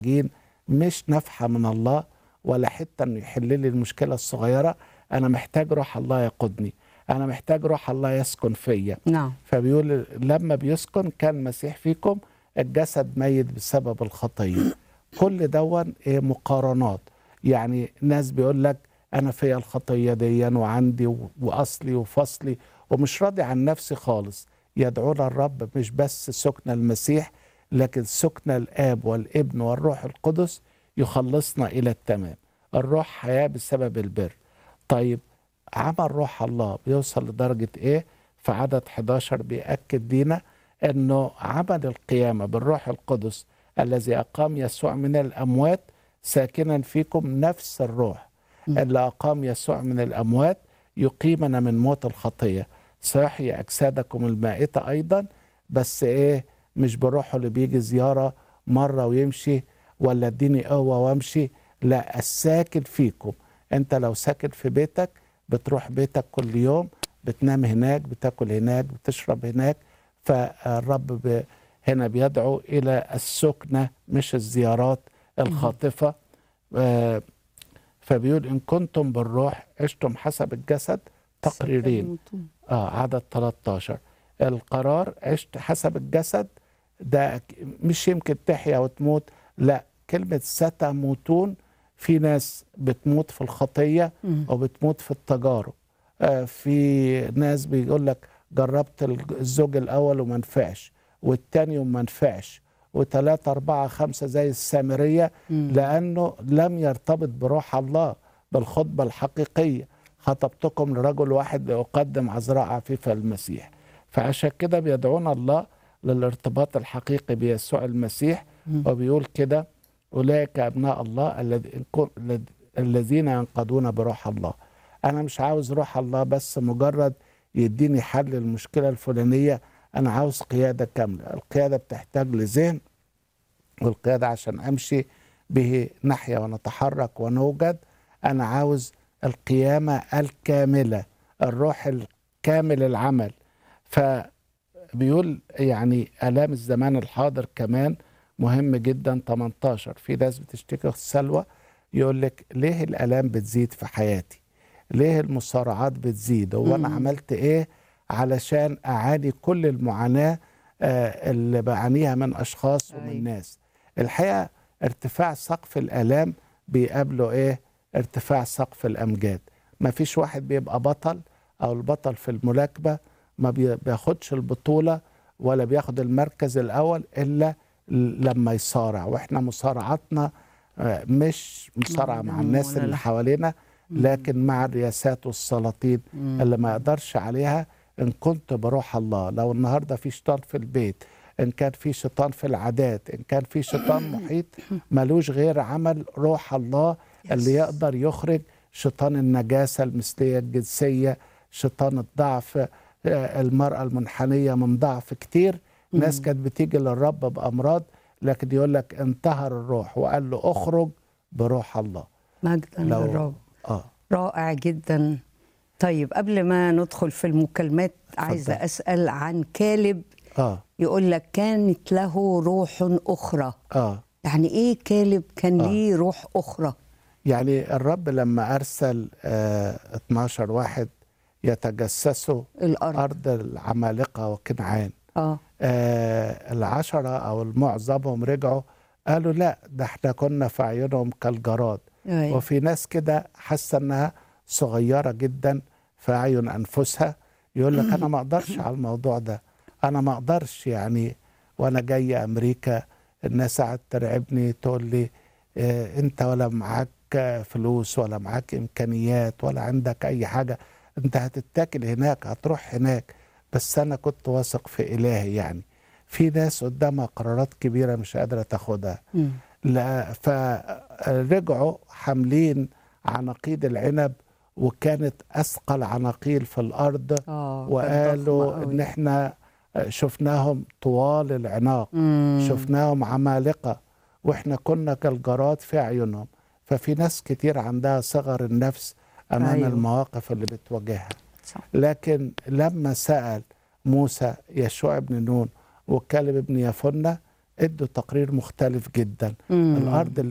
محتاجين مش نفحة من الله ولا حتة انه يحل لي المشكلة الصغيرة انا محتاج روح الله يقودني انا محتاج روح الله يسكن فيا نعم فبيقول لما بيسكن كان المسيح فيكم الجسد ميت بسبب الخطية كل دون ايه مقارنات يعني ناس بيقول لك انا فيا الخطية دي وعندي و- واصلي وفصلي ومش راضي عن نفسي خالص يدعونا الرب مش بس سكن المسيح لكن سكن الاب والابن والروح القدس يخلصنا الى التمام الروح حياة بسبب البر طيب عمل روح الله بيوصل لدرجة ايه في عدد 11 بيأكد لينا انه عمل القيامة بالروح القدس الذي أقام يسوع من الأموات ساكنا فيكم نفس الروح اللي أقام يسوع من الأموات يقيمنا من موت الخطية سيحيي أجسادكم المائتة أيضا بس إيه مش بروحه اللي بيجي زيارة مرة ويمشي ولا اديني قوة وامشي لا الساكن فيكم انت لو ساكن في بيتك بتروح بيتك كل يوم بتنام هناك بتاكل هناك بتشرب هناك فالرب ب- هنا بيدعو الى السكنه مش الزيارات الخاطفه آه، فبيقول ان كنتم بالروح عشتم حسب الجسد تقريرين اه عدد 13 القرار عشت حسب الجسد ده ك- مش يمكن تحيا وتموت لا كلمة ستموتون في ناس بتموت في الخطية وبتموت في التجارب آه في ناس بيقول لك جربت الج- الزوج الأول وما نفعش والتاني وما نفعش وثلاثة أربعة خمسة زي السامرية لأنه لم يرتبط بروح الله بالخطبة الحقيقية خطبتكم لرجل واحد لأقدم عذراء عفيفة المسيح فعشان كده بيدعونا الله للارتباط الحقيقي بيسوع المسيح وبيقول كده أولئك أبناء الله الذي- إن كن- الذ- الذين ينقضون بروح الله أنا مش عاوز روح الله بس مجرد يديني حل المشكلة الفلانية أنا عاوز قيادة كاملة القيادة بتحتاج لذهن والقيادة عشان أمشي به نحيا ونتحرك ونوجد أنا عاوز القيامة الكاملة الروح الكامل العمل فبيقول يعني آلام الزمان الحاضر كمان مهم جدا 18 في ناس بتشتكي السلوى يقول لك ليه الآلام بتزيد في حياتي ليه المصارعات بتزيد هو أنا عملت إيه علشان أعاني كل المعاناة آه، اللي بعانيها من أشخاص ومن أيوة. ناس الحقيقة ارتفاع سقف الآلام بيقابله إيه ارتفاع سقف الأمجاد ما فيش واحد بيبقى بطل أو البطل في الملاكمة ما بي- بياخدش البطولة ولا بياخد المركز الأول إلا لما يصارع وإحنا مصارعتنا آه، مش مصارعة مع مع الناس ولا اللي لا. حوالينا لكن مع الرياسات والسلاطين اللي ما يقدرش عليها ان كنت بروح الله لو النهارده في شيطان في البيت ان كان في شيطان في العادات ان كان في شيطان محيط ملوش غير عمل روح الله اللي يقدر يخرج شيطان النجاسه المثليه الجنسيه شيطان الضعف آه، المراه المنحنيه من ضعف كتير ناس كانت بتيجي للرب بامراض لكن يقول لك انتهر الروح وقال له اخرج بروح الله مجدا لو للرب اه رائع جدا طيب قبل ما ندخل في المكالمات عايزه اسال عن كالب اه يقول لك كانت له روح اخرى اه يعني ايه كالب كان ليه روح اخرى يعني الرب لما ارسل آه 12 واحد يتجسسوا الارض ارض العمالقه وكنعان اه آه العشره او المعظمهم رجعوا قالوا لا ده احنا كنا في عيونهم كالجراد أيوة. وفي ناس كده حاسه انها صغيره جدا في اعين انفسها يقول لك انا ما اقدرش على الموضوع ده انا ما اقدرش يعني وانا جاي امريكا الناس قاعده ترعبني تقول لي اه انت ولا معاك فلوس ولا معاك امكانيات ولا عندك اي حاجه انت هتتاكل هناك هتروح هناك بس انا كنت واثق في الهي يعني في ناس قدامها قرارات كبيره مش قادره تاخدها مم. لا فرجعوا حاملين عناقيد العنب وكانت اثقل عناقيل في الارض اه كانت وقالوا ضخمة أوي. ان احنا شفناهم طوال العناق مم. شفناهم عمالقه واحنا كنا كالجراد في اعينهم ففي ناس كتير عندها صغر النفس امام أيوة. أيوه. المواقف اللي بتواجهها صح. لكن لما سال موسى يشوع بن نون وكالب بن يفنة ادوا تقرير مختلف جدا مم. الارض